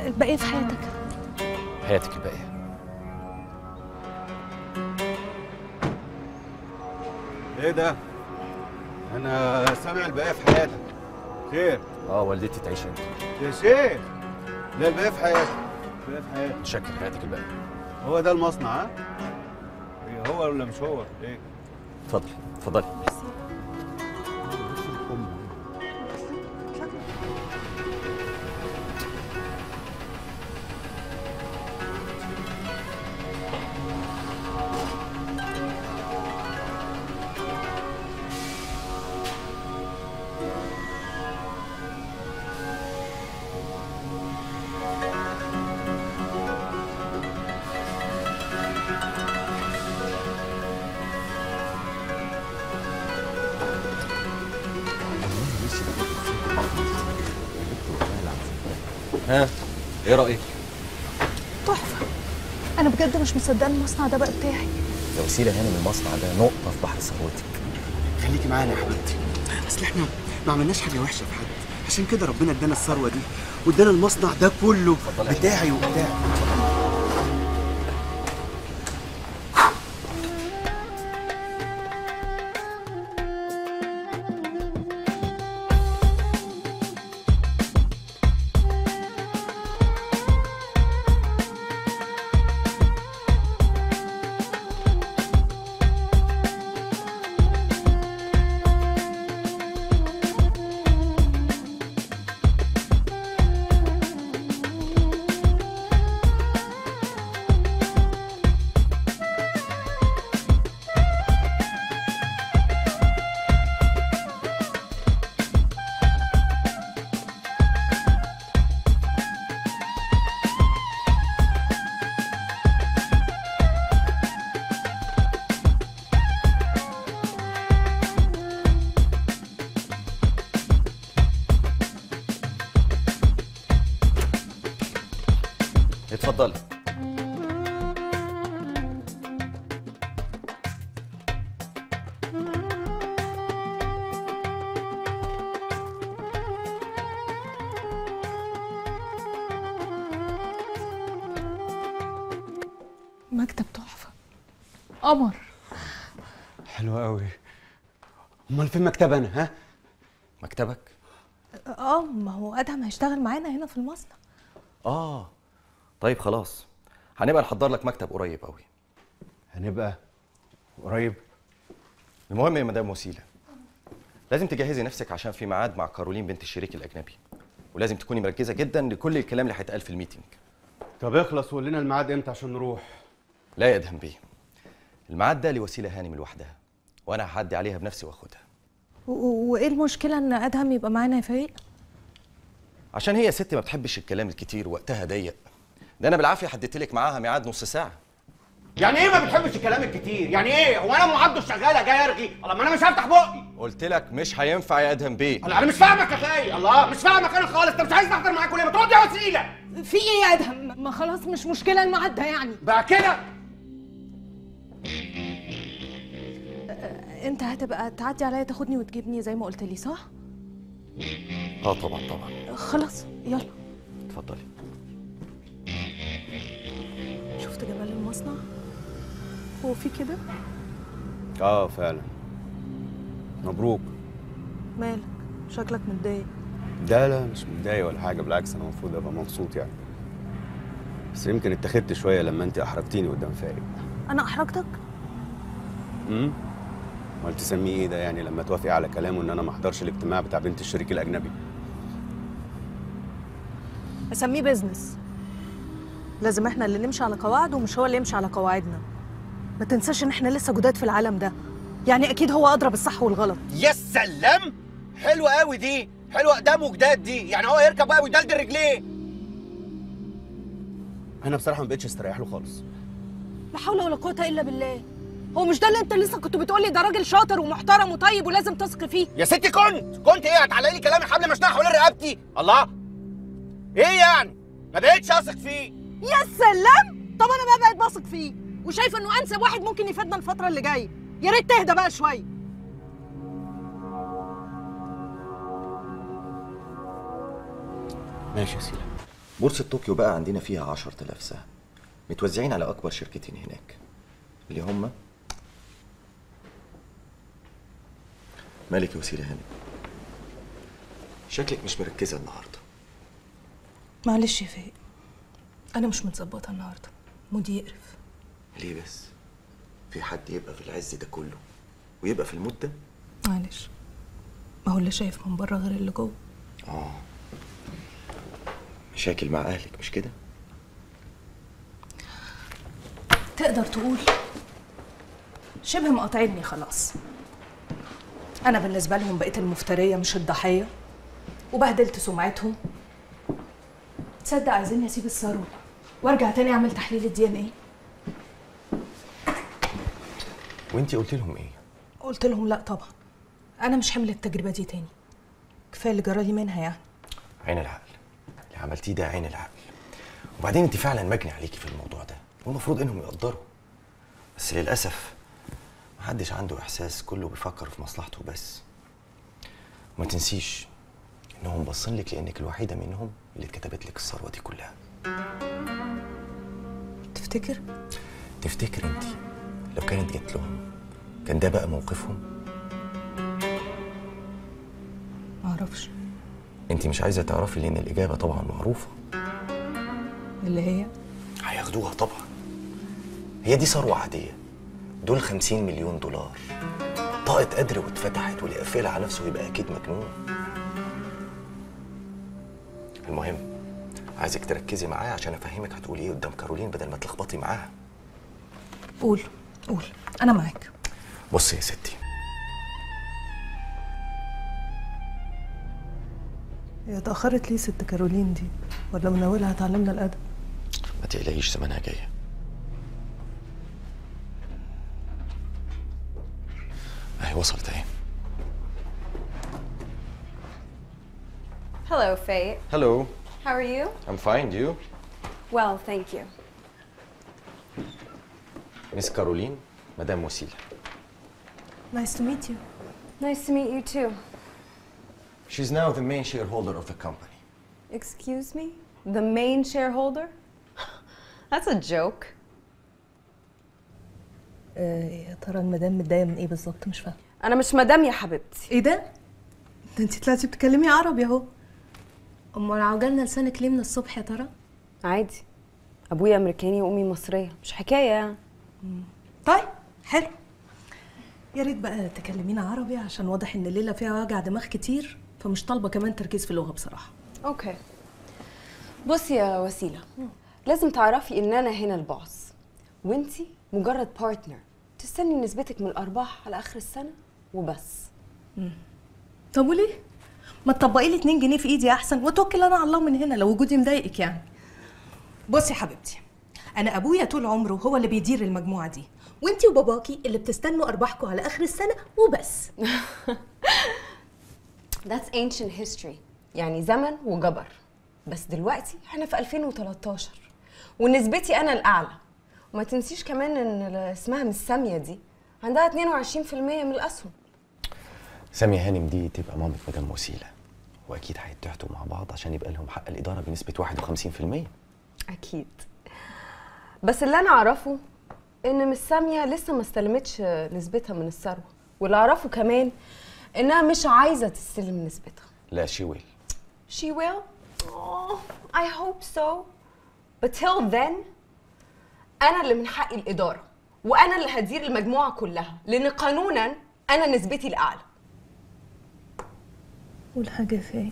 الباقيه في حياتك حياتك الباقيه ايه ده؟ انا سامع الباقي في حياتك خير اه والدتي تعيش انت يا شيخ ده الباقي في حياتك الباقي في حياتك شكل حياتك الباقيه هو ده المصنع ها؟ إيه هو ولا مش هو؟ ايه؟ اتفضل اتفضلي ها ايه رايك تحفه انا بجد مش مصدقه المصنع ده بقى بتاعي يا وسيله هنا من المصنع ده نقطه في بحر ثروتك خليكي معانا يا حبيبتي اصل احنا ما عملناش حاجه وحشه في حد عشان كده ربنا ادانا الثروه دي وادانا المصنع ده كله بتاعي وبتاعي اتفضلي مكتب تحفه قمر حلو قوي امال فين مكتبنا ها مكتبك اه ما هو ادهم هيشتغل معانا هنا في المصنع اه طيب خلاص هنبقى نحضر لك مكتب قريب قوي هنبقى قريب المهم يا مدام وسيله لازم تجهزي نفسك عشان في ميعاد مع كارولين بنت الشريك الاجنبي ولازم تكوني مركزه جدا لكل الكلام اللي هيتقال في الميتنج طب اخلص وقول لنا الميعاد امتى عشان نروح لا يا ادهم بيه الميعاد ده لوسيله هانم لوحدها وانا هعدي عليها بنفسي واخدها و- و- وايه المشكله ان ادهم يبقى معانا يا فريق عشان هي ست ما بتحبش الكلام الكتير وقتها ضيق ده انا بالعافيه حددت لك معاها ميعاد نص ساعه يعني ايه ما بتحبش الكلام الكتير؟ يعني ايه؟ هو انا ام عبده الشغاله جاي ارغي؟ الله ما انا مش هفتح بقي. قلت لك مش هينفع يا ادهم بيه الله انا مش فاهمك يا خي، الله مش فاهمك انا خالص، انت مش عايز تحضر معاكم ليه؟ ما تقعد يا وسيله. في ايه يا ادهم ما خلاص مش مشكله الميعاد ده يعني بقى كده انت هتبقى تعدي عليا تاخدني وتجيبني زي ما قلت لي صح اه طبعا طبعا خلاص يلا اتفضلي شفت جمال المصنع هو في كده اه فعلا مبروك مالك شكلك متضايق ده لا مش متضايق ولا حاجه بالعكس انا المفروض ابقى مبسوط يعني بس يمكن اتخذت شويه لما انت احرجتيني قدام فايق انا احرجتك امم امال تسميه ايه ده يعني لما توافقي على كلامه ان انا ما احضرش الاجتماع بتاع بنت الشريك الاجنبي اسميه بيزنس لازم احنا اللي نمشي على قواعد ومش هو اللي يمشي على قواعدنا ما تنساش ان احنا لسه جداد في العالم ده يعني اكيد هو ادرى بالصح والغلط يا سلام حلوه قوي دي حلوه اقدام وجداد دي يعني هو يركب بقى ويدلدل رجليه انا بصراحه ما بقتش استريح له خالص لا حول ولا قوه الا بالله هو مش ده اللي انت لسه كنت بتقولي ده راجل شاطر ومحترم وطيب ولازم تثق فيه يا ستي كنت كنت ايه هتعلقي لي كلامي حبل مشنقه حوالين رقبتي الله ايه يعني ما بقتش اثق فيه يا سلام طب انا بقى بقيت بثق فيه وشايفه انه انسب واحد ممكن يفيدنا الفتره اللي جايه يا ريت تهدى بقى شويه ماشي يا سيلا بورصة طوكيو بقى عندنا فيها 10000 سهم متوزعين على أكبر شركتين هناك اللي هم مالك يا وسيلة هانم شكلك مش مركزة النهاردة معلش يا فايق انا مش متظبطه النهارده مودي يقرف ليه بس؟ في حد يبقى في العز ده كله ويبقى في المدة؟ معلش ما هو اللي شايف من بره غير اللي جوه آه مشاكل مع أهلك مش كده؟ تقدر تقول شبه مقاطعيني خلاص انا بالنسبه لهم بقيت المفتريه مش الضحيه وبهدلت سمعتهم تصدق عايزيني اسيب الثروه وارجع تاني اعمل تحليل الدي ان ايه وانتي قلت لهم ايه؟ قلت لهم لا طبعا انا مش حمل التجربه دي تاني كفايه اللي جرالي منها يعني عين العقل اللي عملتيه ده عين العقل وبعدين انت فعلا مجني عليكي في الموضوع ده والمفروض انهم يقدروا بس للاسف محدش عنده احساس كله بيفكر في مصلحته بس وما تنسيش انهم باصين لك لانك الوحيده منهم اللي اتكتبت لك الثروه دي كلها تفتكر تفتكر انت لو كانت جت لهم كان ده بقى موقفهم معرفش انت مش عايزه تعرفي لان الاجابه طبعا معروفه اللي هي هياخدوها طبعا هي دي ثروة عادية دول خمسين مليون دولار طاقة قدر واتفتحت واللي يقفلها على نفسه يبقى أكيد مجنون المهم عايزك تركزي معايا عشان أفهمك هتقولي إيه قدام كارولين بدل ما تلخبطي معاها قول قول انا معاك بصي يا ستي هي اتأخرت ليه ست كارولين دي ولا من أولها هتعلمنا الأدب ما تقلقيش زمانها جاية أهي وصلت أهي Hello, Faye. Hello How are you? I'm fine you Well, thank you. مس كارولين مدام وسيلة Nice to meet you Nice to meet you too. She's now the main shareholder of the company Excuse me? The main shareholder? That's a joke. آه يا ترى المدام متضايقة من إيه بالظبط مش فاهمة أنا مش مدام يا حبيبتي. إيه ده؟ ده أنت طلعتي بتتكلمي عربي أهو أمال عوجلنا لسانك ليه من الصبح يا ترى؟ عادي. أبويا أمريكاني وأمي مصرية، مش حكاية يعني. طيب حلو يا ريت بقى تكلمينا عربي عشان واضح إن الليلة فيها وجع دماغ كتير فمش طالبة كمان تركيز في اللغة بصراحة أوكي. بصي يا وسيلة، لازم تعرفي إن أنا هنا الباص. وأنتي مجرد بارتنر تستني نسبتك من الأرباح على آخر السنة وبس. طب وليه؟ ما تطبقي لي 2 جنيه في ايدي احسن وتوكل انا على الله من هنا لو وجودي مضايقك يعني. بصي يا حبيبتي انا ابويا طول عمره هو اللي بيدير المجموعه دي وانتي وباباكي اللي بتستنوا ارباحكم على اخر السنه وبس. That's ancient history يعني زمن وجبر بس دلوقتي احنا في 2013 ونسبتي انا الاعلى وما تنسيش كمان ان اللي اسمها مش ساميه دي عندها 22% من الاسهم سامية هانم دي تبقى مامة مدام وسيلة وأكيد هيتحتوا مع بعض عشان يبقى لهم حق الإدارة بنسبة 51% اكيد بس اللي انا اعرفه ان مش ساميه لسه ما استلمتش نسبتها من الثروه واللي اعرفه كمان انها مش عايزه تستلم نسبتها لا شي ويل She will? Oh, I hope so. But till then أنا اللي من حقي الإدارة وأنا اللي هدير المجموعة كلها لأن قانونا أنا نسبتي الأعلى. قول حاجه فايق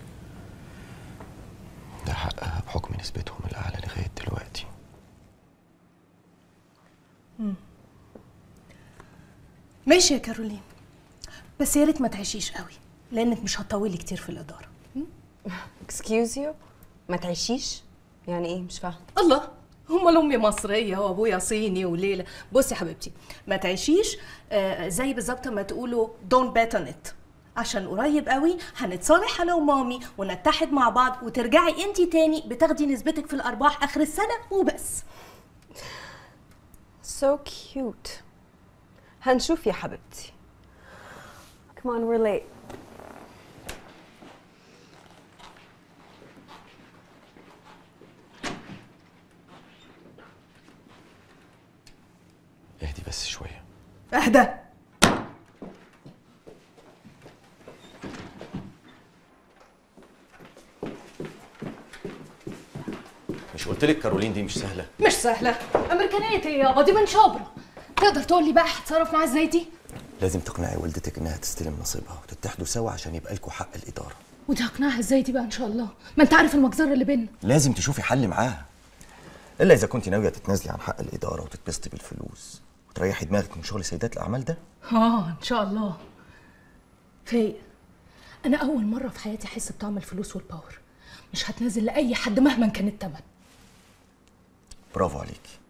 ده حقها بحكم نسبتهم الأعلى لغاية دلوقتي ماشي يا كارولين بس يا ريت ما تعيشيش قوي لانك مش هتطولي كتير في الاداره. Excuse you? ما تعيشيش؟ يعني إيه مش فاهمة. الله امال امي مصريه وابويا صيني وليله بصي يا حبيبتي ما تعيشيش آه زي بالظبط ما تقولوا دونت بات اون ات عشان قريب قوي هنتصالح انا ومامي ونتحد مع بعض وترجعي انتي تاني بتاخدي نسبتك في الارباح اخر السنه وبس So cute. هنشوف يا حبيبتي. Come on, we're late. بس شويه اهدى مش قلت لك كارولين دي مش سهله مش سهله امريكانيه ايه يابا دي من شبرا تقدر تقول لي بقى هتصرف معاها ازاي دي لازم تقنعي والدتك انها تستلم نصيبها وتتحدوا سوا عشان يبقى لكم حق الاداره ودي هقنعها ازاي دي بقى ان شاء الله ما انت عارف المجزره اللي بينا لازم تشوفي حل معاها الا اذا كنت ناويه تتنازلي عن حق الاداره وتتبسطي بالفلوس وتريحي دماغك من شغل سيدات الاعمال ده اه ان شاء الله فايق انا اول مره في حياتي احس بطعم الفلوس والباور مش هتنازل لاي حد مهما كان الثمن برافو عليكي